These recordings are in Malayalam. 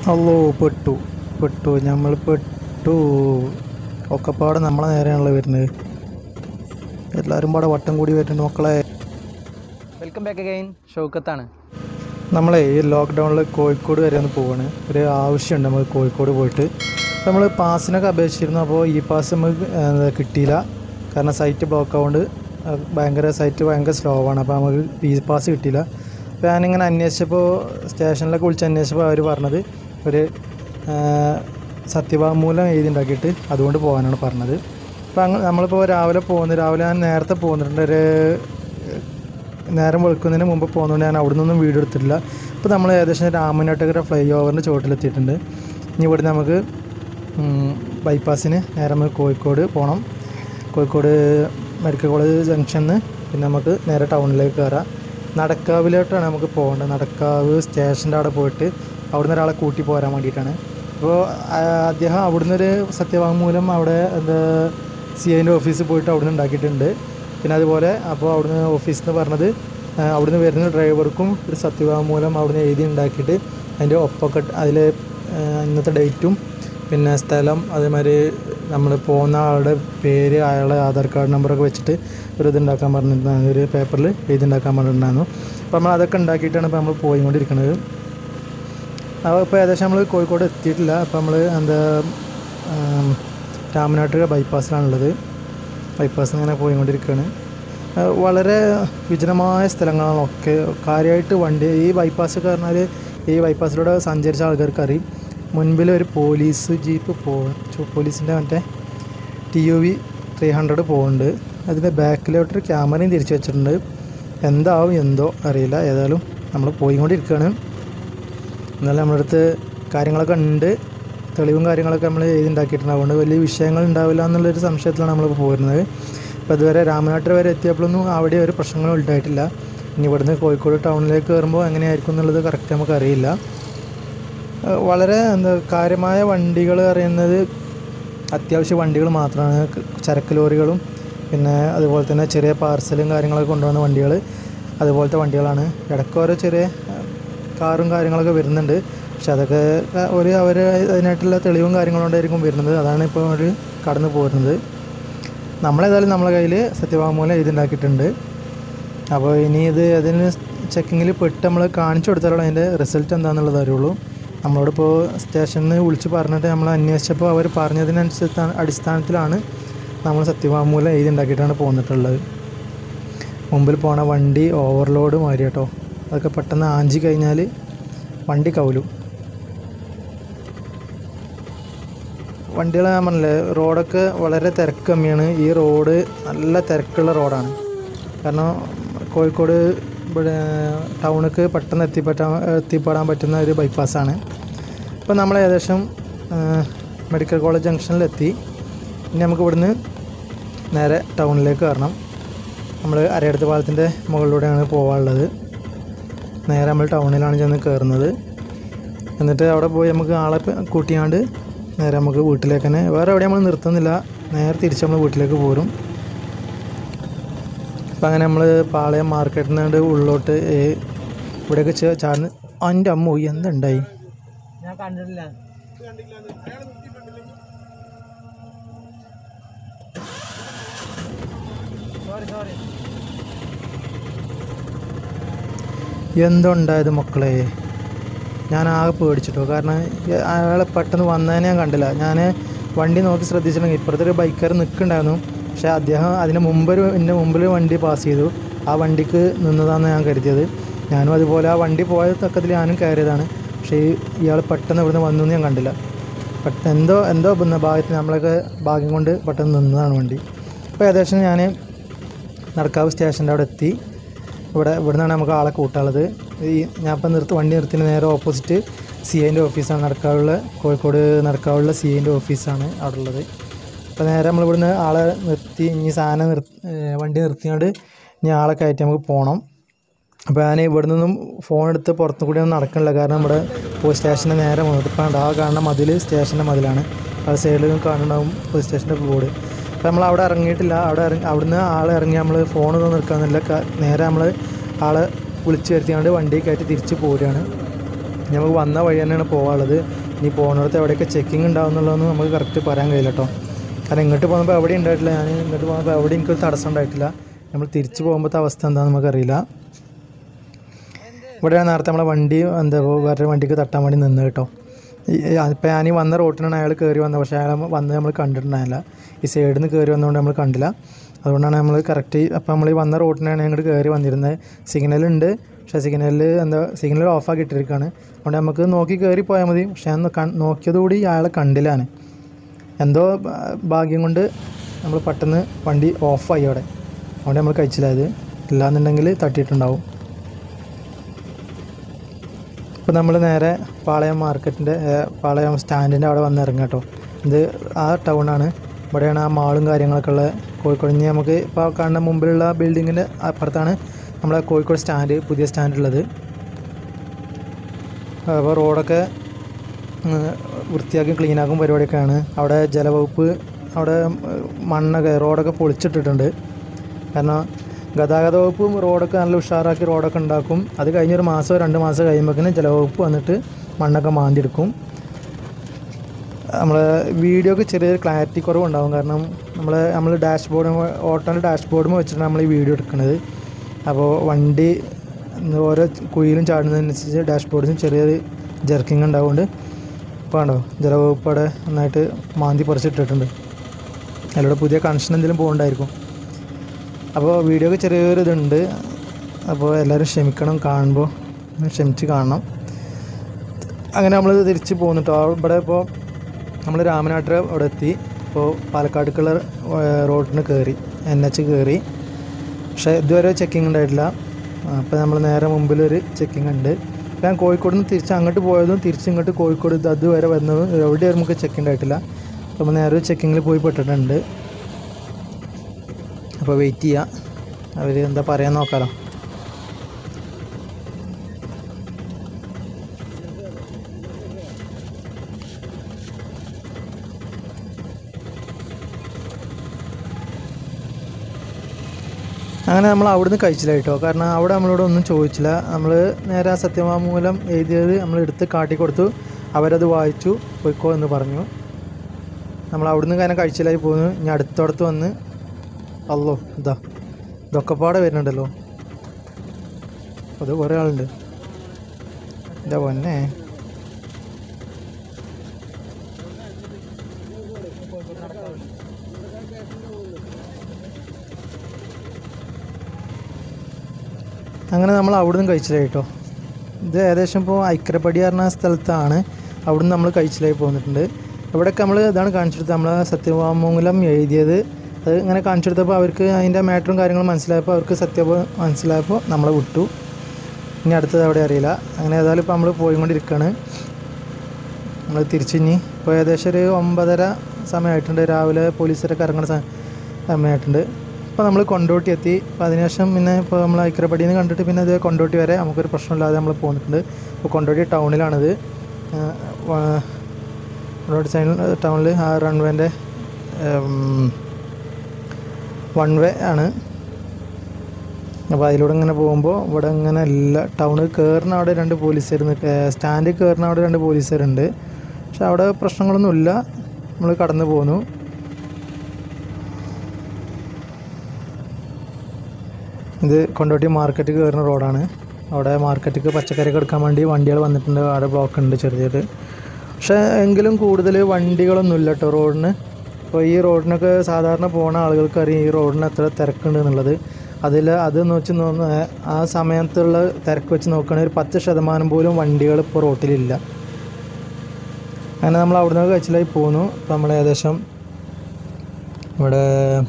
അല്ലോ പെട്ടു പെട്ടു നമ്മൾ പെട്ടു ഒക്കെപ്പാടെ നമ്മളെ നേരെയാണല്ലോ വരുന്നത് എല്ലാവരും പാടെ വട്ടം കൂടി വരുന്നുണ്ട് മക്കളെ വെൽക്കം ബാക്ക് അഗൈൻ ഷൗക്കത്താണ് നമ്മളെ ഈ ലോക്ക്ഡൗണിൽ കോഴിക്കോട് വരെ ഒന്ന് പോവാണ് ഒരു ആവശ്യമുണ്ട് നമുക്ക് കോഴിക്കോട് പോയിട്ട് നമ്മൾ പാസിനൊക്കെ അപേക്ഷിച്ചിരുന്നു അപ്പോൾ ഈ പാസ് നമുക്ക് ഏഹ്, കിട്ടിയില്ല കാരണം സൈറ്റ് ബ്ലോക്ക് ആവുകൊണ്ട് അഹ് ഭയങ്കര സൈറ്റ് ഭയങ്കര സ്ലോ ആണ് അപ്പോൾ നമുക്ക് ഈ പാസ് കിട്ടിയില്ല അപ്പോൾ ഞാനിങ്ങനെ അന്വേഷിച്ചപ്പോൾ സ്റ്റേഷനിലൊക്കെ വിളിച്ച് അന്വേഷിച്ചപ്പോൾ അവർ പറഞ്ഞത് ഒരു ഏഹ്, സത്യവാങ്മൂലം എഴുതി ഉണ്ടാക്കിയിട്ട് അതുകൊണ്ട് പോകാനാണ് പറഞ്ഞത് അപ്പോൾ അങ്ങ് നമ്മളിപ്പോൾ രാവിലെ പോകുന്നത് രാവിലെ ഞാൻ നേരത്തെ പോകുന്നുണ്ട് ഒരു നേരം വെളുക്കുന്നതിന് മുമ്പ് പോകുന്നതുകൊണ്ട് ഞാൻ അവിടെ നിന്നൊന്നും വീഡിയോ എടുത്തിട്ടില്ല ഇപ്പോൾ നമ്മൾ ഏകദേശം രാമനാട്ടുകര ഫ്ലൈ ഓവറിൻ്റെ ചുവട്ടിലെത്തിയിട്ടുണ്ട് ഇനി ഇവിടെ നമുക്ക് ഉം, ബൈപ്പാസിന് നേരെ നമുക്ക് കോഴിക്കോട് പോകണം കോഴിക്കോട് മെഡിക്കൽ കോളേജ് ജംഗ്ഷനിൽ പിന്നെ നമുക്ക് നേരെ ടൗണിലേക്ക് കയറാം നടക്കാവിലോട്ടാണ് നമുക്ക് പോകേണ്ടത് നടക്കാവ് സ്റ്റേഷൻ്റെ അവിടെ പോയിട്ട് അവിടുന്ന് ഒരാളെ കൂട്ടി പോരാൻ വേണ്ടിയിട്ടാണ് അപ്പോൾ അദ്ദേഹം അവിടുന്ന് ഒരു സത്യവാങ്മൂലം അവിടെ എന്താ സി ഐൻ്റെ ഓഫീസിൽ പോയിട്ട് അവിടുന്ന് ഉണ്ടാക്കിയിട്ടുണ്ട് പിന്നെ അതുപോലെ അപ്പോൾ അവിടുന്ന് ഓഫീസിൽ നിന്ന് പറഞ്ഞത് ആ, അവിടുന്ന് വരുന്ന ഡ്രൈവർക്കും ഒരു സത്യവാങ്മൂലം അവിടുന്ന് എഴുതി ഉണ്ടാക്കിയിട്ട് അതിൻ്റെ ഒപ്പൊക്കെ അതിൽ ഇന്നത്തെ ഡേറ്റും പിന്നെ സ്ഥലം അതേമാതിരി നമ്മൾ പോകുന്ന ആളുടെ പേര് അയാളെ ആധാർ കാർഡ് നമ്പറൊക്കെ വെച്ചിട്ട് ഒരു ഇത് ഉണ്ടാക്കാൻ പറഞ്ഞിട്ടുണ്ടായിരുന്നു ഒരു പേപ്പറിൽ എഴുതി ഉണ്ടാക്കാൻ പറഞ്ഞിട്ടുണ്ടായിരുന്നു അപ്പോൾ നമ്മൾ അതൊക്കെ ഉണ്ടാക്കിയിട്ടാണ് ഇപ്പോൾ നമ്മൾ പോയിക്കൊണ്ടിരിക്കുന്നത് അപ്പോൾ ഇപ്പോൾ ഏകദേശം നമ്മൾ കോഴിക്കോട് എത്തിയിട്ടില്ല അപ്പോൾ നമ്മൾ എന്താ ആം, രാമനാട്ടുക ബൈപ്പാസിലാണുള്ളത് ബൈപ്പാസ് ഇങ്ങനെ പോയിക്കൊണ്ടിരിക്കുകയാണ് ആ, വളരെ വിജനമായ സ്ഥലങ്ങളാണ് ഒക്കെ കാര്യമായിട്ട് വണ്ടി ഈ ബൈപ്പാസ് ഒക്കെ പറഞ്ഞാൽ ഈ ബൈപ്പാസിലൂടെ സഞ്ചരിച്ച ആൾക്കാർക്ക് അറിയും മുൻപിൽ ഒരു പോലീസ് ജീപ്പ് പോ പോലീസിൻ്റെ മറ്റേ T U V three hundred പോകുന്നുണ്ട് അതിൻ്റെ ബാക്കിലോട്ടൊരു ക്യാമറയും തിരിച്ചു വെച്ചിട്ടുണ്ട് എന്താവും എന്തോ അറിയില്ല ഏതായാലും നമ്മൾ പോയിക്കൊണ്ടിരിക്കുകയാണ് എന്നാലും നമ്മുടെ അടുത്ത് കാര്യങ്ങളൊക്കെ ഉണ്ട് തെളിവും കാര്യങ്ങളൊക്കെ നമ്മൾ എഴുതിണ്ടാക്കിയിട്ടുണ്ട് അതുകൊണ്ട് വലിയ വിഷയങ്ങൾ ഉണ്ടാവില്ല എന്നുള്ളൊരു സംശയത്തിലാണ് നമ്മൾ പോരുന്നത് അപ്പോൾ ഇതുവരെ രാമനാട്ടിൽ വരെ എത്തിയപ്പോഴൊന്നും അവിടെ ഒരു പ്രശ്നങ്ങളും ഉണ്ടായിട്ടില്ല ഇനി ഇവിടുന്ന് കോഴിക്കോട് ടൗണിലേക്ക് കയറുമ്പോൾ എങ്ങനെയായിരിക്കും എന്നുള്ളത് കറക്റ്റ് നമുക്ക് അറിയില്ല ഏഹ് വളരെ എന്താ കാര്യമായ വണ്ടികൾ അറിയുന്നത് അത്യാവശ്യ വണ്ടികൾ മാത്രമാണ് ക- ചരക്ക് ലോറികളും പിന്നെ അതുപോലെ തന്നെ ചെറിയ പാർസലും കാര്യങ്ങളൊക്കെ കൊണ്ടുവന്ന വണ്ടികൾ അതുപോലത്തെ വണ്ടികളാണ് ഇടയ്ക്ക് ഓരോ ചെറിയ ഏഹ്, കാറും കാര്യങ്ങളൊക്കെ വരുന്നുണ്ട് പക്ഷെ അതൊക്കെ ഏഹ്, ഒരു അവർ അതിനായിട്ടുള്ള തെളിവും കാര്യങ്ങളും കൊണ്ടായിരിക്കും വരുന്നത് അതാണ് ഇപ്പോൾ അവർ കടന്നു പോരുന്നത് നമ്മളേതായാലും നമ്മളെ കയ്യിൽ സത്യവാങ്മൂലം എഴുതിണ്ടാക്കിയിട്ടുണ്ട് അപ്പോൾ ഇനി ഇത് അതിന് ചെക്കിങ്ങിൽ പെട്ട് നമ്മൾ കാണിച്ചു കൊടുത്താലുള്ള അതിൻ്റെ റിസൾട്ട് എന്താണെന്നുള്ളത് അറിയുള്ളൂ നമ്മളോടിപ്പോൾ സ്റ്റേഷനിൽ നിന്ന് വിളിച്ച് പറഞ്ഞിട്ട് നമ്മൾ അന്വേഷിച്ചപ്പോൾ അവർ പറഞ്ഞതിനനുസരിച്ച് അടിസ്ഥാനത്തിലാണ് നമ്മൾ സത്യവാങ്മൂലം എഴുതി ഉണ്ടാക്കിയിട്ടാണ് പോന്നിട്ടുള്ളത് മുമ്പിൽ പോണ വണ്ടി ഓവർലോഡ് മാറി കേട്ടോ അതൊക്കെ പെട്ടെന്ന് ആഞ്ചി കഴിഞ്ഞാൽ വണ്ടി കൗലും വണ്ടികൾ ഞാൻ പറഞ്ഞില്ലേ റോഡൊക്കെ വളരെ തിരക്ക് കമ്മിയാണ് ഈ റോഡ് നല്ല തിരക്കുള്ള റോഡാണ് കാരണം കോഴിക്കോട് ഇവിടെ ടൗണിലേക്ക് പെട്ടെന്ന് എത്തിപ്പെട്ടാൻ എത്തിപ്പെടാൻ പറ്റുന്ന ഒരു ബൈപ്പാസാണ് ഇപ്പോൾ നമ്മൾ ഏകദേശം ആ, മെഡിക്കൽ കോളേജ് ജംഗ്ഷനിലെത്തി ഇനി നമുക്ക് ഇവിടുന്ന് നേരെ ടൗണിലേക്ക് കയറണം നമ്മൾ അരയടുത്ത് പാലത്തിൻ്റെ മുകളിലൂടെയാണ് പോകാനുള്ളത് നേരെ നമ്മൾ ടൗണിലാണ് ചെന്ന് കയറുന്നത് എന്നിട്ട് അവിടെ പോയി നമുക്ക് ആളെ പ- കൂട്ടിയാണ്ട് നേരെ നമുക്ക് വീട്ടിലേക്ക് തന്നെ വേറെ എവിടെ നമ്മൾ നിർത്തുന്നില്ല നേരെ തിരിച്ച് നമ്മൾ വീട്ടിലേക്ക് പോരും അപ്പം അങ്ങനെ നമ്മൾ പാളയം മാർക്കറ്റിൽ നിന്ന് ഉള്ളോട്ട് ഏ, ഇവിടെയൊക്കെ ചേ- ചാടുന്ന എൻ്റെ അമ്മ എന്തുണ്ടായി ഞാൻ കണ്ടിട്ടില്ല സോറി സോറി എന്തുണ്ടായത് മക്കളെ ഞാൻ ആകെ പേടിച്ചിട്ടോ കാരണം ഈ- അയാളെ പെട്ടെന്ന് വന്നതിനെ ഞാൻ കണ്ടില്ല ഞാൻ വണ്ടി നോക്കി ശ്രദ്ധിച്ചിട്ടുണ്ടെങ്കിൽ ഇപ്പുറത്തെ ഒരു ബൈക്കർ നിൽക്കുന്നുണ്ടായിരുന്നു പക്ഷേ അദ്ദേഹം അതിന് മുമ്പ് ഒരു എൻ്റെ മുമ്പിൽ വണ്ടി പാസ് ചെയ്തു ആ വണ്ടിക്ക് നിന്നതാണെന്ന് ഞാൻ കരുതിയത് ഞാനും അതുപോലെ ആ വണ്ടി പോയ തക്കത്തിൽ ഞാനും കയറിയതാണ് പക്ഷേ ഈ ഇയാൾ പെട്ടെന്ന് ഇവിടുന്ന് വന്നു എന്ന് ഞാൻ കണ്ടില്ല പെട്ടെന്ന് എന്തോ എന്തോ പിന്നെ ഭാഗത്ത് നമ്മളൊക്കെ ഭാഗ്യം കൊണ്ട് പെട്ടെന്ന് നിന്നതാണ് വണ്ടി അപ്പോൾ ഏകദേശം ഞാൻ നടക്കാവ് സ്റ്റേഷൻ്റെ അവിടെ എത്തി ഇവിടെ ഇവിടെ നിന്നാണ് നമുക്ക് ആളെ കൂട്ടാനുള്ളത് ഈ ഞാൻ ഇപ്പം നിർത്തി വണ്ടി നിർത്തിന് നേരെ ഓപ്പോസിറ്റ് സി ഐൻ്റെ ഓഫീസാണ് നടക്കാവുള്ള കോഴിക്കോട് നടക്കാവുള്ള സി ഐൻ്റെ ഓഫീസാണ് അവിടെ ഉള്ളത് അപ്പോൾ നേരെ നമ്മൾ ഇവിടുന്ന് ആളെ നിർത്തി ഇനി സാധനം നിർ ഏഹ് വണ്ടി നിർത്തിയാണ്ട് ഇനി ആളെ കയറ്റി നമുക്ക് പോകണം അപ്പോൾ ഞാൻ ഇവിടെ നിന്നും ഫോൺ എടുത്ത് പുറത്തു കൂടി ഒന്നും നടക്കണില്ല കാരണം നമ്മുടെ പോലീസ് സ്റ്റേഷൻ്റെ നേരെ മുന്നോട്ട് ഇപ്പം ആ കാണുന്ന മതിൽ സ്റ്റേഷൻ്റെ മതിലാണ് ആ സൈഡിൽ കാണുന്നുണ്ടാവും പോലീസ് സ്റ്റേഷൻ്റെ ബോർഡ് അപ്പോൾ നമ്മൾ അവിടെ ഇറങ്ങിയിട്ടില്ല അവിടെ ഇറങ്ങി അവിടുന്ന് ആൾ ഇറങ്ങി നമ്മൾ ഫോണൊന്നും നിൽക്കാന്നില്ല നേരെ നമ്മൾ ആളെ വിളിച്ച് വരുത്തിയാണ്ട് വണ്ടി കയറ്റി തിരിച്ച് പോരുകയാണ് ഇനി നമുക്ക് വന്ന വഴി തന്നെയാണ് പോകാനുള്ളത് ഇനി പോകുന്നിടത്ത് എവിടെയൊക്കെ ചെക്കിംഗ് ഉണ്ടാവും എന്നുള്ളതൊന്നും നമുക്ക് കറക്റ്റ് പറയാൻ കഴിയില്ല കേട്ടോ കാരണം ഇങ്ങോട്ട് പോകുമ്പോൾ എവിടെ ഉണ്ടായിട്ടില്ല ഞാൻ ഇങ്ങോട്ട് പോകുമ്പോൾ എവിടെ എനിക്കൊരു തടസ്സം ഉണ്ടായിട്ടില്ല നമ്മൾ തിരിച്ച് പോകുമ്പോഴത്തെ അവസ്ഥ എന്താണെന്ന് നമുക്കറിയില്ല ഇവിടെ നേരത്തെ നമ്മളെ വണ്ടി എന്താ വേറെ വണ്ടിക്ക് തട്ടാൻ വേണ്ടി നിന്ന് കേട്ടോ ഇപ്പം ഞാൻ ഈ വന്ന റോട്ടിനാണ് അയാൾ കയറി വന്നത് പക്ഷേ അയാൾ വന്ന് നമ്മൾ കണ്ടിട്ടുണ്ടായില്ല ഈ സൈഡിൽ നിന്ന് കയറി വന്നതുകൊണ്ട് നമ്മൾ കണ്ടില്ല അതുകൊണ്ടാണ് നമ്മൾ കറക്റ്റ് അപ്പം നമ്മൾ ഈ വന്ന റോട്ടിനാണ് ഞങ്ങൾ കയറി വന്നിരുന്നത് സിഗ്നൽ ഉണ്ട് പക്ഷേ സിഗ്നലിൽ എന്താ സിഗ്നൽ ഓഫാക്കി ഇട്ടിരിക്കുകയാണ് അതുകൊണ്ട് നമുക്ക് നോക്കി കയറി പോയാൽ മതി പക്ഷേ ഞാൻ കൺ- നോക്കിയതുകൂടി അയാളെ കണ്ടില്ല ഞാൻ എന്തോ ഭ- ഭാഗ്യം കൊണ്ട് നമ്മൾ പെട്ടെന്ന് വണ്ടി ഓഫായി അവിടെ അതുകൊണ്ട് നമ്മൾ കഴിച്ചില്ലായത് ഇല്ലാന്നുണ്ടെങ്കിൽ തട്ടിയിട്ടുണ്ടാവും ഇപ്പോൾ നമ്മൾ നേരെ പാളയം മാർക്കറ്റിൻ്റെ പാളയം സ്റ്റാൻഡിൻ്റെ അവിടെ വന്ന് ഇറങ്ങുക കേട്ടോ ഇത് ആ ടൗണാണ് ഇവിടെയാണ് ആ മാളും കാര്യങ്ങളൊക്കെ ഉള്ളത് കോഴിക്കോട് ഇനി നമുക്ക് ഇപ്പോൾ കാണുന്ന മുമ്പിലുള്ള ബിൽഡിങ്ങിൻ്റെ അപ്പുറത്താണ് നമ്മളെ കോഴിക്കോട് സ്റ്റാൻഡ് പുതിയ സ്റ്റാൻഡ് ഉള്ളത് അപ്പോൾ റോഡൊക്കെ ഉം, വൃത്തിയാക്കി ക്ലീനാക്കും പരിപാടിയൊക്കെയാണ് അവിടെ ജലവകുപ്പ് അവിടെ ഉം, മണ്ണൊക്കെ റോഡൊക്കെ പൊളിച്ചിട്ടിട്ടുണ്ട് കാരണം ഗതാഗത വകുപ്പും റോഡൊക്കെ നല്ല ഉഷാറാക്കി റോഡൊക്കെ ഉണ്ടാക്കും അത് കഴിഞ്ഞൊരു മാസം രണ്ട് മാസം കഴിയുമ്പോഴേക്കും ജലവകുപ്പ് വന്നിട്ട് മണ്ണൊക്കെ മാന്തിയെടുക്കും നമ്മളെ വീഡിയോക്ക് ചെറിയൊരു ക്ലാരിറ്റി കുറവുണ്ടാവും കാരണം നമ്മൾ നമ്മൾ ഡാഷ്ബോർഡ് ഓട്ടോൻ്റെ ഡാഷ്ബോർഡും വെച്ചിട്ടാണ് നമ്മൾ ഈ വീഡിയോ എടുക്കുന്നത് അപ്പോൾ വണ്ടി ഓരോ കുയിലും ചാടുന്നതനുസരിച്ച് ഡാഷ്ബോർഡിന് ചെറിയൊരു ജെർക്കിങ് ഉണ്ടാവുകൊണ്ട് ഇപ്പോൾ കണ്ടോ ജലവകുപ്പ് അവിടെ നന്നായിട്ട് മാന്തി പറിച്ചിട്ടിട്ടുണ്ട് അതിലൂടെ പുതിയ കണക്ഷൻ എന്തെങ്കിലും പോകുന്നുണ്ടായിരിക്കും അപ്പോൾ വീഡിയോക്ക് ചെറിയൊരു ഇതുണ്ട് അപ്പോൾ എല്ലാവരും ക്ഷമിക്കണം കാണുമ്പോൾ ക്ഷമിച്ച് കാണണം അങ്ങനെ നമ്മൾ തിരിച്ച് പോന്നിട്ടോ ഇവിടെ ഇപ്പോൾ നമ്മൾ രാമനാട്ടുര അവിടെ എത്തി ഇപ്പോൾ പാലക്കാടുക്കുള്ള റോഡിന് കയറി എൻ എച്ച് കയറി പക്ഷേ ഇതുവരെ ചെക്കിംഗ് ഉണ്ടായിട്ടില്ല അപ്പോൾ നമ്മൾ നേരെ മുമ്പിലൊരു ചെക്കിംഗ് ഉണ്ട് ഇപ്പം ഞാൻ കോഴിക്കോട് നിന്ന് തിരിച്ച് അങ്ങോട്ട് പോയതും തിരിച്ച് ഇങ്ങോട്ട് കോഴിക്കോട് ഇത് അതുവരെ വന്നതും എവിടെയും നമുക്ക് ചെക്ക് ഉണ്ടായിട്ടില്ല അപ്പോൾ നമ്മൾ നേരെ ഒരു ചെക്കിങ്ങിൽ പോയി പെട്ടിട്ടുണ്ട് അപ്പോൾ വെയിറ്റ് ചെയ്യുക അവർ എന്താ പറയാൻ നോക്കാമല്ലോ അങ്ങനെ നമ്മൾ അവിടുന്ന് കഴിച്ചില്ല കേട്ടോ കാരണം അവിടെ നമ്മളോട് ഒന്നും ചോദിച്ചില്ല നമ്മൾ നേരെ ആ സത്യവാങ്മൂലം എഴുതിയത് നമ്മൾ എടുത്ത് കാട്ടിക്കൊടുത്തു അവരത് വായിച്ചു പോയിക്കോ എന്ന് പറഞ്ഞു നമ്മൾ അവിടുന്ന് കാരണം കഴിച്ചില്ലായി പോന്നു ഇനി അടുത്തടുത്ത് വന്ന് അല്ലോ ഇതാ ഇതൊക്കെ പാടെ വരുന്നുണ്ടല്ലോ അത് കുറേ ആളുണ്ട് ഇതാ പൊന്നെ അങ്ങനെ നമ്മൾ അവിടുന്ന് കഴിച്ചില്ല കേട്ടോ ഇത് ഏകദേശം ഇപ്പോൾ ഐക്കരപ്പടി പറഞ്ഞ സ്ഥലത്താണ് അവിടുന്ന് നമ്മൾ കഴിച്ചിലായി പോന്നിട്ടുണ്ട് ഇവിടെയൊക്കെ നമ്മൾ ഇതാണ് കാണിച്ചെടുത്തത് നമ്മൾ സത്യവാങ്മൂലം എഴുതിയത് അത് ഇങ്ങനെ കാണിച്ചെടുത്തപ്പോൾ അവർക്ക് അതിൻ്റെ മാറ്ററും കാര്യങ്ങളും മനസ്സിലായപ്പോൾ അവർക്ക് സത്യം മനസ്സിലായപ്പോൾ നമ്മളെ വിട്ടു ഇനി അടുത്തത് അവിടെ അറിയില്ല അങ്ങനെ ഏതായാലും ഇപ്പോൾ നമ്മൾ പോയിക്കൊണ്ടിരിക്കുകയാണ് നമ്മൾ തിരിച്ചിഞ്ഞി ഇപ്പോൾ ഏകദേശം ഒരു ഒമ്പതര സമയമായിട്ടുണ്ട് രാവിലെ പോലീസരൊക്കെ ഇറങ്ങുന്ന സ- സമയമായിട്ടുണ്ട് ഇപ്പോൾ നമ്മൾ കൊണ്ടോട്ടി എത്തി അപ്പോൾ അതിനുശേഷം പിന്നെ ഇപ്പോൾ നമ്മൾ ഐക്കരപ്പടിയിൽ നിന്ന് കണ്ടിട്ട് പിന്നെ ഇത് കൊണ്ടോട്ടി വരെ നമുക്കൊരു പ്രശ്നമില്ലാതെ നമ്മൾ പോന്നിട്ടുണ്ട് ഇപ്പോൾ കൊണ്ടോട്ടി ടൗണിലാണിത് ആ, വ- കൊണ്ടോട്ടി സൈഡിൽ ടൗണിൽ ആ റൺവേൻ്റെ വൺ വേ ആണ് അപ്പോൾ അതിലൂടെ ഇങ്ങനെ പോകുമ്പോൾ ഇവിടെ ഇങ്ങനെ എല്ലാ ടൗണിൽ കയറുന്ന അവിടെ രണ്ട് പോലീസുകാർ സ്റ്റാൻഡിൽ കയറുന്ന അവിടെ രണ്ട് പോലീസുകാരുണ്ട് പക്ഷെ അവിടെ പ്രശ്നങ്ങളൊന്നുമില്ല നമ്മൾ കടന്നു പോന്നു ഇത് കൊണ്ടോട്ടി മാർക്കറ്റ് കയറുന്ന റോഡാണ് അവിടെ മാർക്കറ്റിക്ക് പച്ചക്കറിയൊക്കെ എടുക്കാൻ വേണ്ടി വണ്ടികൾ വന്നിട്ടുണ്ട് അവിടെ ബ്ലോക്ക് ഉണ്ട് ചെറിയത് പക്ഷേ എങ്കിലും കൂടുതൽ വണ്ടികളൊന്നുമില്ല കേട്ടോ റോഡിന് ഇപ്പോൾ ഈ റോഡിനൊക്കെ സാധാരണ പോണ ആളുകൾക്ക് അറിയാം ഈ റോഡിന് എത്ര തിരക്കുണ്ട് എന്നുള്ളത് അതിൽ അത് വെച്ച് നോക്കുന്ന ആ സമയത്തുള്ള തിരക്ക് വെച്ച് നോക്കുകയാണെങ്കിൽ ഒരു പത്ത് ശതമാനം പോലും വണ്ടികൾ ഇപ്പോൾ റോട്ടിലില്ല അങ്ങനെ നമ്മൾ അവിടുന്ന് കഴിച്ചിലായി പോന്നു ഇപ്പം നമ്മൾ ഏകദേശം ഇവിടെ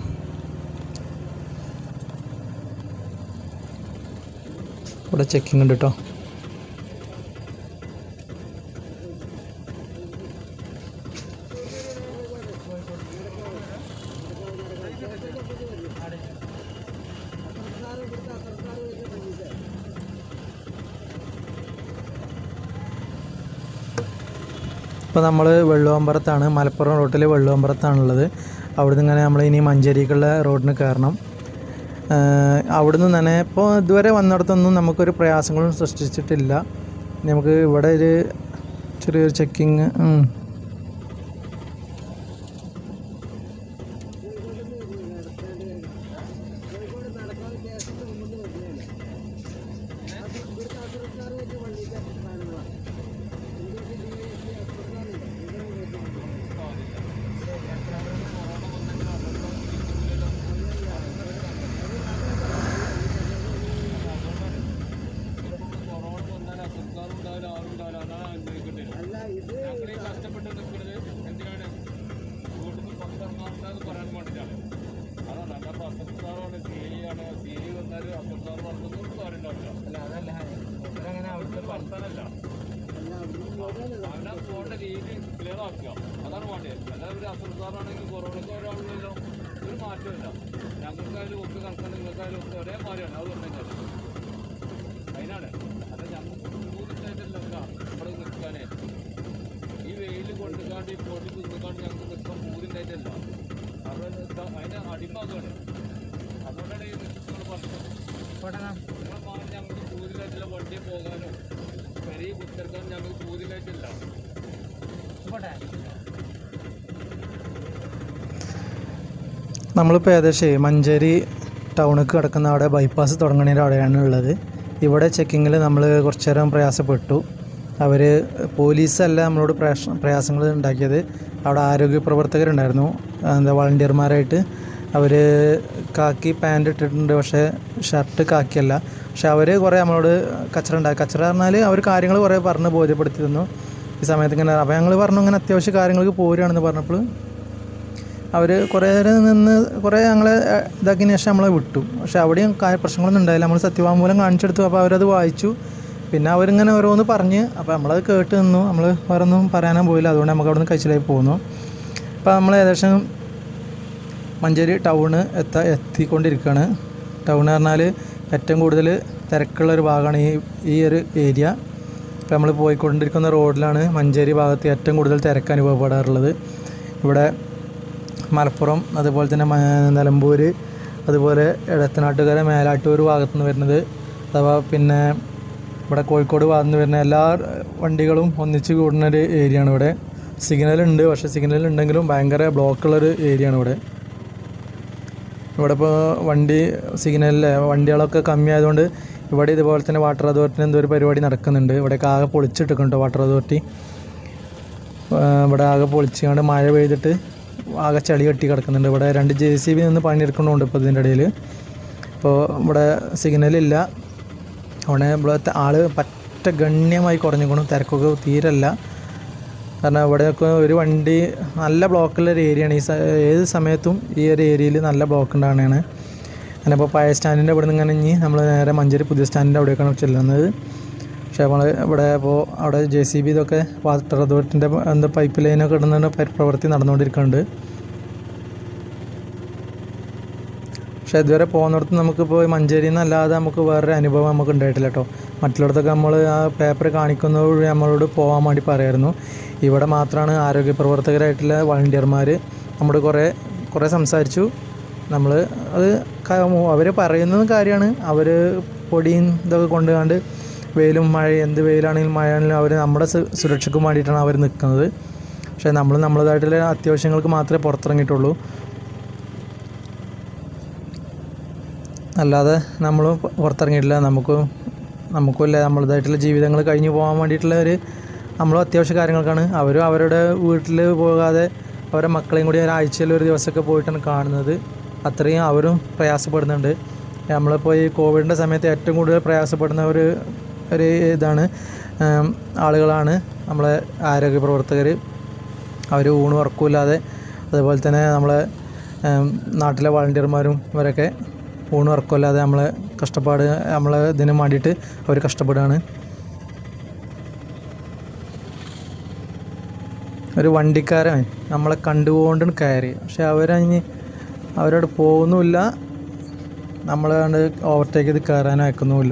ഇവിടെ ചെക്കിംഗ് ഉണ്ട് കേട്ടോ ഇപ്പോൾ നമ്മൾ വെള്ളുവമ്പറത്താണ് മലപ്പുറം റോട്ടിൽ വെള്ളുവമ്പറത്താണുള്ളത് അവിടുന്ന് ഇങ്ങനെ നമ്മൾ ഇനി മഞ്ചേരിക്കുള്ള റോഡിന് കയറണം ആഹ് അവിടുന്ന് തന്നെ ഇപ്പോൾ ഇതുവരെ വന്നിടത്തൊന്നും നമുക്കൊരു പ്രയാസങ്ങളും സൃഷ്ടിച്ചിട്ടില്ല ഇനി നമുക്ക് ഇവിടെ ഒരു ചെറിയൊരു ചെക്കിങ് അല്ല അതല്ല അങ്ങനെ അവിടുത്തെ പണിക്കാരല്ല അവനെ പോകേണ്ട രീതി ക്ലിയർ ആക്കുക അതാണ് വേണ്ടത് അല്ലാതെ ഒരു അസുഖക്കാരാണെങ്കിൽ കൊറോണയ്ക്ക് ഒരാളില്ലല്ലോ ഒരു മാറ്റമില്ല ഞങ്ങൾക്കായാലും ഒക്കെ കണക്കാണ് നിങ്ങൾക്കായാലും ഒക്കെ ഒരേ മാതിരിയാണ് അത് പറഞ്ഞാൽ അതിനാണ് അല്ല ഞങ്ങൾക്ക് ബുദ്ധിമുട്ടായിട്ടല്ല ഇവിടെ നിൽക്കാനേ ഈ വെയിൽ കൊണ്ടുകാണ്ട് ഈ പൊടി തിന്നുകാണ്ട് ഞങ്ങൾക്ക് നിൽക്കാൻ ബുദ്ധിമുട്ടായിട്ടല്ല അവിടെ അതിന് അടിമാകാണ് അതുകൊണ്ടാണ് ഈ നിങ്ങൾ പറഞ്ഞത് പോട്ടെന്നാ നിങ്ങളെ മാറി ഞങ്ങൾക്ക് ബുദ്ധിമുട്ടായിട്ടില്ല വണ്ടിയിൽ പോകാനോ പെരിയ കുത്തിറക്കാനും ഞങ്ങൾക്ക് ബുദ്ധിമുട്ടായിട്ടില്ല പോട്ടെ നമ്മളിപ്പോൾ ഏകദേശം മഞ്ചേരി ടൗണിലേക്ക് കിടക്കുന്ന അവിടെ ബൈപ്പാസ് തുടങ്ങുന്നതിൻ്റെ അവിടെയാണ് ഉള്ളത് ഇവിടെ ചെക്കിങ്ങിൽ നമ്മൾ കുറച്ച് നേരം പ്രയാസപ്പെട്ടു അവർ പോലീസല്ല നമ്മളോട് പ്രയാസ പ്രയാസങ്ങൾ ഉണ്ടാക്കിയത് അവിടെ ആരോഗ്യ പ്രവർത്തകരുണ്ടായിരുന്നു എന്താ വളണ്ടിയർമാരായിട്ട് അവർ കാക്കി പാൻറ് ഇട്ടിട്ടുണ്ട് പക്ഷേ ഷർട്ട് കാക്കിയല്ല പക്ഷെ അവർ കുറേ നമ്മളോട് കച്ചറ ഉണ്ടാക്കി കച്ചറ പറഞ്ഞാൽ അവർ കാര്യങ്ങൾ കുറേ പറഞ്ഞ് ബോധ്യപ്പെടുത്തി തന്നു ഈ സമയത്ത് ഇങ്ങനെ അപ്പോൾ ഞങ്ങൾ പറഞ്ഞു ഇങ്ങനെ അത്യാവശ്യ കാര്യങ്ങൾക്ക് പോരുകയാണെന്ന് പറഞ്ഞപ്പോൾ അവർ കുറേ നേരം നിന്ന് കുറേ ഞങ്ങളെ ഏഹ്, ഇതാക്കിയതിന് ശേഷം നമ്മളെ വിട്ടു പക്ഷെ അവിടെയും കാ- പ്രശ്നങ്ങളൊന്നും ഉണ്ടായില്ല നമ്മൾ സത്യവാങ്മൂലം കാണിച്ചെടുത്തു അപ്പോൾ അവരത് വായിച്ചു പിന്നെ അവരിങ്ങനെ ഓരോന്ന് പറഞ്ഞ് അപ്പോൾ നമ്മളത് കേട്ട് നിന്നു നമ്മൾ വേറെ ഒന്നും പറയാനും പോയില്ല അതുകൊണ്ട് നമുക്ക് അവിടെ നിന്ന് കഴിച്ചിലായി പോന്നു അപ്പോൾ നമ്മൾ ഏകദേശം മഞ്ചേരി ടൗണ് എത്താ എത്തിക്കൊണ്ടിരിക്കുകയാണ് ടൗൺ പറഞ്ഞാൽ ഏറ്റവും കൂടുതൽ തിരക്കുള്ള ഒരു ഭാഗമാണ് ഈ ഈ ഒരു ഏരിയ ഇപ്പോൾ നമ്മൾ പോയിക്കൊണ്ടിരിക്കുന്ന റോഡിലാണ് മഞ്ചേരി ഭാഗത്ത് ഏറ്റവും കൂടുതൽ തിരക്ക് അനുഭവപ്പെടാറുള്ളത് ഇവിടെ മലപ്പുറം അതുപോലെ തന്നെ മ- നിലമ്പൂർ അതുപോലെ എടത്തനാട്ടുകര മേലാട്ടൂർ ഭാഗത്തു നിന്ന് വരുന്നത് അഥവാ പിന്നെ ഇവിടെ കോഴിക്കോട് ഭാഗത്തു നിന്ന് വരുന്ന എല്ലാ വണ്ടികളും ഒന്നിച്ച് കൂടുന്ന ഒരു ഏരിയ ആണ് ഇവിടെ സിഗ്നൽ ഉണ്ട് പക്ഷേ സിഗ്നൽ ഉണ്ടെങ്കിലും ഭയങ്കര ബ്ലോക്കുള്ളൊരു ഏരിയ ആണ് ഇവിടെ ഇവിടെ ഇപ്പോൾ വണ്ടി സിഗ്നലിൽ വണ്ടികളൊക്കെ കമ്മിയായതുകൊണ്ട് ഇവിടെ ഇതുപോലെ തന്നെ വാട്ടർ അതോറിറ്റിന് എന്തോ ഒരു പരിപാടി നടക്കുന്നുണ്ട് ഇവിടെയൊക്കെ ആകെ പൊളിച്ചിട്ടിട്ടുണ്ട് വാട്ടർ അതോറിറ്റി ആ, ഇവിടെ ആകെ പൊളിച്ചുകൊണ്ട് മഴ പെയ്തിട്ട് ആകെ ചളി കെട്ടി കിടക്കുന്നുണ്ട് ഇവിടെ രണ്ട് ജെ സി ബി നിന്ന് പണിയെടുക്കുന്നുണ്ട് ഇപ്പോൾ ഇതിൻ്റെ ഇടയിൽ ഇപ്പോൾ ഇവിടെ സിഗ്നലില്ല അവിടെ ഇവിടെ ആള് പറ്റ ഗണ്യമായി കുറഞ്ഞുകൊണ്ടും തിരക്കൊക്കെ തീരല്ല കാരണം ഇവിടെയൊക്കെ ഒരു വണ്ടി നല്ല ബ്ലോക്കുള്ള ഒരു ഏരിയയാണ് ഈ സ- ഏത് സമയത്തും ഈ ഒരു ഏരിയയിൽ നല്ല ബ്ലോക്ക് ഉണ്ടാവുന്നതാണ് അങ്ങനെ ഇപ്പോൾ പഴയ സ്റ്റാൻഡിൻ്റെ ഇവിടെ നിന്ന് ഇങ്ങനെ ഇനി നമ്മൾ നേരെ മഞ്ചേരി പുതിയ സ്റ്റാൻഡിൻ്റെ അവിടേക്കാണ് ചെല്ലുന്നത് പക്ഷേ നമ്മൾ ഇവിടെ ഇപ്പോൾ അവിടെ ജെ സി ബി ഇതൊക്കെ വാട്ടർ അതോറിറ്റിൻ്റെ എന്താ പൈപ്പ് ലൈനൊക്കെ ഇടുന്നതിൻ്റെ പരി- പ്രവൃത്തി നടന്നുകൊണ്ടിരിക്കുന്നുണ്ട് പക്ഷേ ഇതുവരെ പോകുന്നിടത്ത് നമുക്കിപ്പോൾ മഞ്ചേരിയിൽ നിന്നല്ലാതെ നമുക്ക് വേറൊരു അനുഭവം നമുക്ക് ഉണ്ടായിട്ടില്ല കേട്ടോ മറ്റുള്ളിടത്തൊക്കെ നമ്മൾ ആ പേപ്പർ കാണിക്കുന്നതോട് നമ്മളോട് പോകാൻ വേണ്ടി പറയായിരുന്നു ഇവിടെ മാത്രമാണ് ആരോഗ്യ പ്രവർത്തകരായിട്ടുള്ള വളണ്ടിയർമാർ നമ്മുടെ കുറേ കുറേ സംസാരിച്ചു നമ്മൾ അത് അവർ പറയുന്നത് കാര്യമാണ് അവർ പൊടിയും ഇതൊക്കെ കൊണ്ടുകാണ്ട് വെയിലും മഴ എന്ത് വെയിലാണെങ്കിലും മഴയാണെങ്കിലും അവർ നമ്മുടെ സു- സുരക്ഷയ്ക്ക് വേണ്ടിയിട്ടാണ് അവർ നിൽക്കുന്നത് പക്ഷേ നമ്മൾ നമ്മളതായിട്ടുള്ള അത്യാവശ്യങ്ങൾക്ക് മാത്രമേ പുറത്തിറങ്ങിയിട്ടുള്ളൂ അല്ലാതെ നമ്മൾ പുറത്തിറങ്ങിയിട്ടില്ല നമുക്ക് നമുക്കുമില്ല നമ്മളതായിട്ടുള്ള ജീവിതങ്ങൾ കഴിഞ്ഞു പോകാൻ വേണ്ടിയിട്ടുള്ള ഒരു നമ്മളും അത്യാവശ്യ കാര്യങ്ങൾക്കാണ് അവരും അവരുടെ വീട്ടിൽ പോകാതെ അവരുടെ മക്കളെയും കൂടി ഒരാഴ്ചയിൽ ഒരു ദിവസമൊക്കെ പോയിട്ടാണ് കാണുന്നത് അത്രയും അവരും പ്രയാസപ്പെടുന്നുണ്ട് നമ്മളിപ്പോൾ ഈ കോവിഡിൻ്റെ സമയത്ത് ഏറ്റവും കൂടുതൽ പ്രയാസപ്പെടുന്ന ഒരു ഒരു ഇതാണ് ഉം, ആളുകളാണ് നമ്മളെ ആരോഗ്യ പ്രവർത്തകർ അവർ ഊണ് ഉറക്കമില്ലാതെ അതുപോലെ തന്നെ നമ്മളെ ഉം, നാട്ടിലെ വളണ്ടിയർമാരും ഇവരൊക്കെ ഊണ് ഉറക്കമില്ലാതെ നമ്മളെ കഷ്ടപ്പാട് നമ്മളെ ഇതിന് വേണ്ടിയിട്ട് അവർ കഷ്ടപ്പെടുകയാണ് ഒരു വണ്ടിക്കാരൻ നമ്മളെ കണ്ടുകൊണ്ട് കയറി പക്ഷെ അവരഞ്ഞ് അവരോട് പോകുന്നുമില്ല നമ്മളെ കണ്ട് ഓവർടേക്ക് ചെയ്ത് കയറാൻ അയക്കുന്നുമില്ല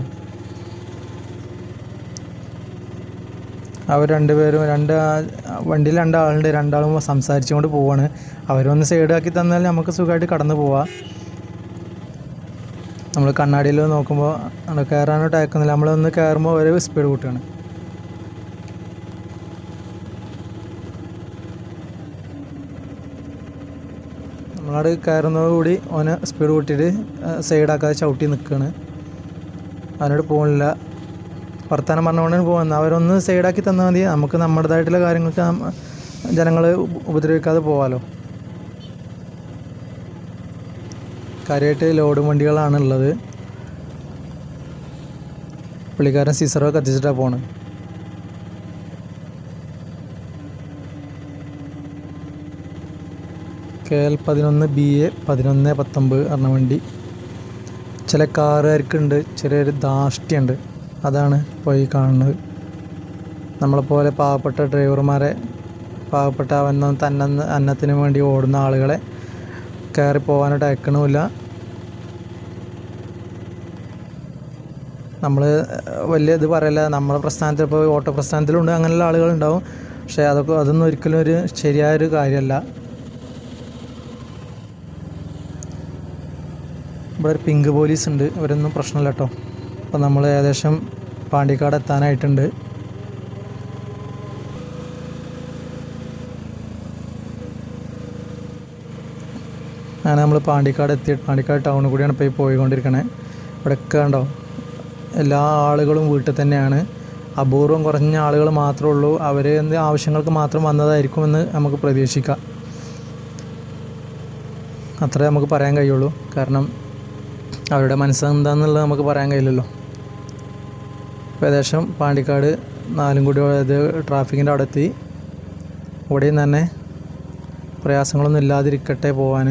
അവർ രണ്ടുപേരും രണ്ട് ആ- വണ്ടിയിൽ രണ്ടാളുണ്ട് രണ്ടാളും സംസാരിച്ചുകൊണ്ട് പോവാണ് അവരൊന്ന് സൈഡാക്കി തന്നാൽ നമുക്ക് സുഖമായിട്ട് കടന്നു പോവാം നമ്മൾ കണ്ണാടിയിൽ നോക്കുമ്പോൾ അവിടെ കയറാനോട്ട് അയക്കുന്നില്ല നമ്മളൊന്ന് കയറുമ്പോൾ ഒരു സ്പീഡ് കൂട്ടുകയാണ് നമ്മളവിടെ കയറുന്നതോടുകൂടി ഓന് സ്പീഡ് കൂട്ടിയിട്ട് സൈഡാക്കാതെ ചവിട്ടി നിൽക്കുകയാണ് അവനോട് പോകുന്നില്ല വർത്തമാനം പറഞ്ഞുകൊണ്ട് പോകുന്നത് അവരൊന്ന് സൈഡാക്കി തന്നാൽ മതി നമുക്ക് നമ്മുടേതായിട്ടുള്ള കാര്യങ്ങൾക്ക് ജനങ്ങൾ ഉപദ്രവിക്കാതെ പോകാമല്ലോ കാര്യമായിട്ട് ലോഡ് വണ്ടികളാണ് ഉള്ളത് പുള്ളിക്കാരൻ സിസറോ കത്തിച്ചിട്ടാണ് പോണത് കെ എൽ പതിനൊന്ന് ബി എ പതിനൊന്ന് പത്തൊമ്പത് പറഞ്ഞ വണ്ടി ചില കാറുകാർക്കുണ്ട് ചെറിയൊരു ധാഷ്ട്യമുണ്ട് അതാണ് പോയി കാണുന്നത് നമ്മളെപ്പോലെ പാവപ്പെട്ട ഡ്രൈവർമാരെ പാവപ്പെട്ട അവന്ന തന്നെ അന്നത്തിന് വേണ്ടി ഓടുന്ന ആളുകളെ കയറി പോകാനായിട്ട് അയക്കണമില്ല നമ്മൾ വലിയ ഇത് പറയല്ല നമ്മളെ പ്രസ്ഥാനത്തിൽ ഇപ്പോൾ ഓട്ടോ പ്രസ്ഥാനത്തിലുണ്ട് അങ്ങനെയുള്ള ആളുകളുണ്ടാവും പക്ഷേ അതൊക്കെ അതൊന്നും ഒരിക്കലും ഒരു ശരിയായൊരു കാര്യമല്ല ഇവിടെ ഒരു പിങ്ക് പോലീസ് ഉണ്ട് ഇവരൊന്നും പ്രശ്നമില്ല കേട്ടോ അപ്പോൾ നമ്മൾ ഏകദേശം പാണ്ടിക്കാട് എത്താനായിട്ടുണ്ട് അങ്ങനെ നമ്മൾ പാണ്ടിക്കാട് എത്തി പാണ്ടിക്കാട് ടൗണിൽ കൂടിയാണ് ഇപ്പോൾ ഈ പോയിക്കൊണ്ടിരിക്കണേ ഇവിടെയൊക്കെ ഉണ്ടോ എല്ലാ ആളുകളും വീട്ടിൽ തന്നെയാണ് അപൂർവം കുറഞ്ഞ ആളുകൾ മാത്രമേ ഉള്ളൂ അവർ എന്ത് ആവശ്യങ്ങൾക്ക് മാത്രം വന്നതായിരിക്കുമെന്ന് നമുക്ക് പ്രതീക്ഷിക്കാം അത്രേ നമുക്ക് പറയാൻ കഴിയുള്ളൂ കാരണം അവരുടെ മനസ്സെന്താന്നുള്ളത് നമുക്ക് പറയാൻ കഴിയില്ലല്ലോ ഇപ്പോൾ ഏകദേശം പാണ്ടിക്കാട് നാലും കൂടി ഇത് ട്രാഫിക്കിൻ്റെ അവിടെ എത്തി ഇവിടെയും തന്നെ പ്രയാസങ്ങളൊന്നും ഇല്ലാതിരിക്കട്ടെ പോവാൻ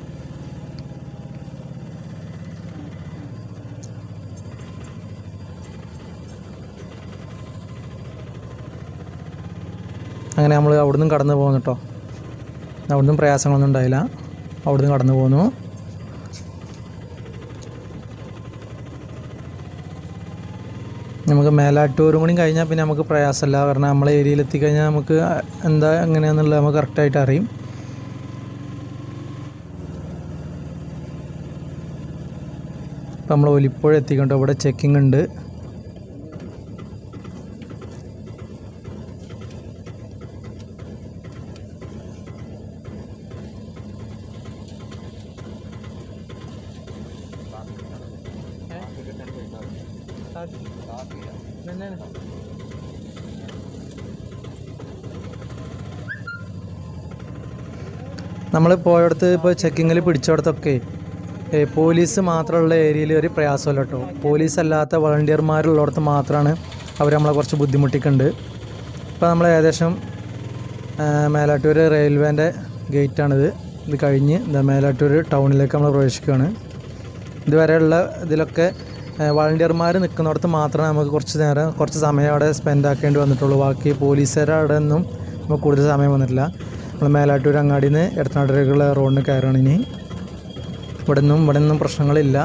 അങ്ങനെ നമ്മൾ അവിടുന്ന് കടന്നു പോകുന്നു കേട്ടോ അവിടുന്ന് പ്രയാസങ്ങളൊന്നും ഉണ്ടായില്ല അവിടുന്ന് കടന്നു പോന്നു നമുക്ക് മേലാറ്റൂരും കൂടി കഴിഞ്ഞാൽ പിന്നെ നമുക്ക് പ്രയാസമില്ല കാരണം നമ്മളെ ഏരിയയിൽ എത്തിക്കഴിഞ്ഞാൽ നമുക്ക് എന്താ എങ്ങനെയാണെന്നുള്ളത് നമുക്ക് കറക്റ്റായിട്ട് അറിയും ഇപ്പം നമ്മൾ ഒലിപ്പുഴ എത്തിക്കണ്ടോ ഇവിടെ ചെക്കിംഗ് ഉണ്ട് നമ്മൾ പോയടത്ത് ഇപ്പോൾ ചെക്കിങ്ങിൽ പിടിച്ചിടത്തൊക്കെ ഏ, പോലീസ് മാത്രമുള്ള ഏരിയയിൽ ഒരു പ്രയാസമല്ല കേട്ടോ പോലീസ് അല്ലാത്ത വളണ്ടിയർമാരുള്ളിടത്ത് മാത്രമാണ് അവർ നമ്മളെ കുറച്ച് ബുദ്ധിമുട്ടിക്കുന്നുണ്ട് ഇപ്പോൾ നമ്മൾ ഏകദേശം ആ, മേലാറ്റൂർ റെയിൽവേൻ്റെ ഗേറ്റാണിത് ഇത് കഴിഞ്ഞ് ഇതാ മേലാറ്റൂർ ടൗണിലേക്ക് നമ്മൾ പ്രവേശിക്കുകയാണ് ഇതുവരെയുള്ള ഇതിലൊക്കെ വളണ്ടിയർമാർ നിൽക്കുന്നിടത്ത് മാത്രമേ നമുക്ക് കുറച്ച് നേരം കുറച്ച് സമയം അവിടെ സ്പെൻഡ് ആക്കേണ്ടി വന്നിട്ടുള്ളൂ ബാക്കി പോലീസുകാരുടെ ഒന്നും നമുക്ക് കൂടുതൽ സമയം വന്നിട്ടില്ല നമ്മൾ മേലാറ്റൂർ അങ്ങാടിയിൽ നിന്ന് എടത്തനാട്ടിലേക്കുള്ള റോഡിന് കയറുകയാണ് ഇനി ഇവിടെ നിന്നും ഇവിടെ നിന്നും പ്രശ്നങ്ങളില്ല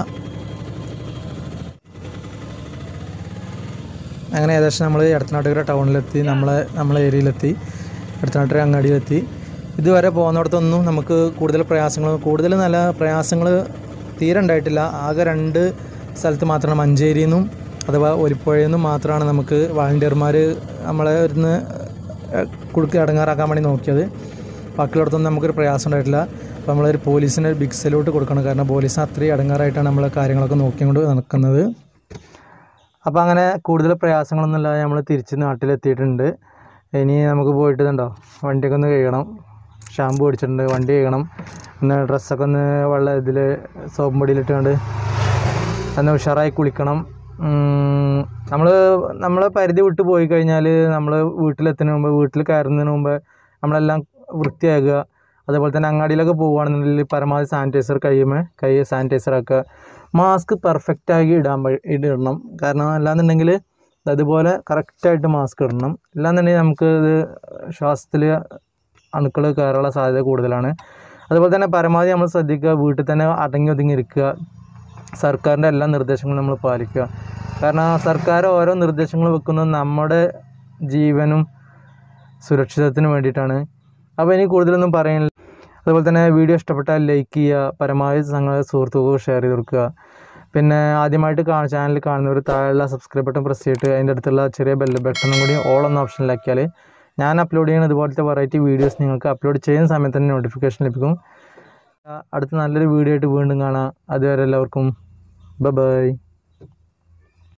അങ്ങനെ ഏകദേശം നമ്മൾ എടത്തനാട്ടുകര ടൗണിലെത്തി നമ്മളെ നമ്മളെ ഏരിയയിലെത്തി എടത്തനാട്ടുകര അങ്ങാടിയിലെത്തി ഇതുവരെ പോകുന്നിടത്തൊന്നും നമുക്ക് കൂടുതൽ പ്രയാസങ്ങൾ കൂടുതൽ നല്ല പ്രയാസങ്ങൾ തീരെ ഉണ്ടായിട്ടില്ല ആകെ രണ്ട് സ്ഥലത്ത് മാത്രമാണ് മഞ്ചേരിയിൽ നിന്നും അഥവാ ഒലിപ്പുഴയിൽ നിന്നും മാത്രമാണ് നമുക്ക് വാളണ്ടിയർമാർ നമ്മളെ ഒന്ന് കുടുക്കി അടങ്ങാറാക്കാൻ വേണ്ടി നോക്കിയത് ബാക്കിയുള്ളിടത്തൊന്നും നമുക്കൊരു പ്രയാസം ഉണ്ടായിട്ടില്ല അപ്പോൾ നമ്മളൊരു പോലീസിന് ഒരു ബിഗ് സല്യൂട്ട് കൊടുക്കണം കാരണം പോലീസിന് അത്രയും അടങ്ങാറായിട്ടാണ് നമ്മൾ കാര്യങ്ങളൊക്കെ നോക്കിക്കൊണ്ട് നടക്കുന്നത് അപ്പോൾ അങ്ങനെ കൂടുതൽ പ്രയാസങ്ങളൊന്നും ഇല്ലാതെ നമ്മൾ തിരിച്ച് നാട്ടിലെത്തിയിട്ടുണ്ട് ഇനി നമുക്ക് പോയിട്ട് ഇതുണ്ടോ വണ്ടിയൊക്കെ ഒന്ന് കഴുകണം ഷാമ്പു അടിച്ചിട്ടുണ്ട് വണ്ടി കഴുകണം ഒന്ന് ഡ്രസ്സൊക്കെ ഒന്ന് വെള്ളം ഇതിൽ സോപ്പ് പൊടിയിലിട്ടുകൊണ്ട് ഒന്ന് ഉഷാറായി കുളിക്കണം നമ്മൾ നമ്മൾ പരിധി വിട്ട് പോയി കഴിഞ്ഞാൽ നമ്മൾ വീട്ടിലെത്തുന്നതിന് മുമ്പ് വീട്ടിൽ കയറുന്നതിന് മുമ്പ് നമ്മളെല്ലാം വൃത്തിയാക്കുക അതേപോലെ തന്നെ അങ്ങാടിയിലൊക്കെ പോവുകയാണെന്നുണ്ടെങ്കിൽ പരമാവധി സാനിറ്റൈസർ കയ്യുമേ കൈ സാനിറ്റൈസർ ആക്കുക മാസ്ക് പെർഫെക്റ്റായി ഇടാൻ പ- ഇടണം കാരണം അല്ലാന്നുണ്ടെങ്കിൽ അതുപോലെ കറക്റ്റായിട്ട് മാസ്ക് ഇടണം അല്ലാന്നുണ്ടെങ്കിൽ നമുക്ക് ഇത് ശ്വാസത്തിൽ അണുക്കൾ കയറാനുള്ള സാധ്യത കൂടുതലാണ് അതുപോലെ തന്നെ പരമാവധി നമ്മൾ ശ്രദ്ധിക്കുക വീട്ടിൽ തന്നെ അടങ്ങി ഒതുങ്ങി ഇരിക്കുക സർക്കാരിൻ്റെ എല്ലാ നിർദ്ദേശങ്ങളും നമ്മൾ പാലിക്കുക കാരണം സർക്കാർ ഓരോ നിർദ്ദേശങ്ങൾ വെക്കുന്നത് നമ്മുടെ ജീവനും സുരക്ഷിതത്തിന് വേണ്ടിയിട്ടാണ് അപ്പോൾ ഇനി കൂടുതലൊന്നും പറയാനില്ല അതുപോലെ തന്നെ വീഡിയോ ഇഷ്ടപ്പെട്ടാൽ ലൈക്ക് ചെയ്യുക പരമാവധി ഞങ്ങളുടെ സുഹൃത്തുക്കൾക്ക് ഷെയർ ചെയ്ത് കൊടുക്കുക പിന്നെ ആദ്യമായിട്ട് കാണ ചാനൽ കാണുന്നവർ താഴെയുള്ള സബ്സ്ക്രൈബ് ബട്ടൺ പ്രസ് ചെയ്തിട്ട് അതിൻ്റെ അടുത്തുള്ള ചെറിയ ബെല്ല് ബട്ടണും കൂടി ഓൾ എന്ന ഓപ്ഷനിലാക്കിയാൽ ഞാൻ അപ്ലോഡ് ചെയ്യുന്ന ഇതുപോലത്തെ വെറൈറ്റി വീഡിയോസ് നിങ്ങൾക്ക് അപ്ലോഡ് ചെയ്യുന്ന സമയത്ത് തന്നെ നോട്ടിഫിക്കേഷൻ ലഭിക്കും അടുത്ത നല്ലൊരു വീഡിയോ ആയിട്ട് വീണ്ടും കാണാം അതുവരെ എല്ലാവർക്കും ബൈ ബൈ